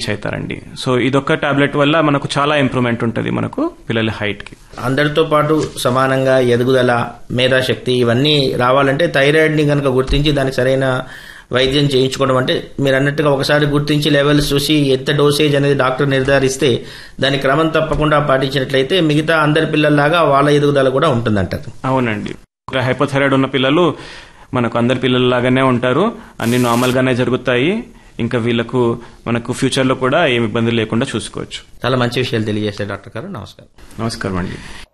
reach అవుతారండి so ఇదొక్క tablet వల్ల మనకు చాలా ఇంప్రూవ్మెంట్ ఉంటుంది మనకు పిల్లల హైట్ కి అందరితో పాటు సమానంగా ఎదుగుదల మేధాశక్తి ఇవన్నీ రావాలంటే థైరాయిడ్ ని కనుక గుర్తించి దానికి సరైన వైద్యం చేయించుకోవడం అంటే మీరు అన్నట్టుగా ఒకసారి గుర్తించి లెవెల్స్ చూసి ఎంత డోసేజ్ అనేది డాక్టర్ నిర్ధారిస్తే దాని క్రమం తప్పకుండా పాటించినట్లయితే మిగతా అందరి పిల్లల్లాగా వాళ్ళ ఎదుగుదల కూడా ఉంటుందంటారు అవునండి హైపోథైరాయిడ్ ఉన్న పిల్లలు మనకు అందరి పిల్లల్లాగానే ఉంటారు అన్ని నార్మల్ గానే జరుగుతాయి ఇంకా వీళ్ళకు మనకు ఫ్యూచర్ లో కూడా ఏమి ఇబ్బంది లేకుండా చూసుకోవచ్చు చాలా మంచి విషయాలు తెలియజేశారు డాక్టర్ గారు నమస్కారం నమస్కారం అండి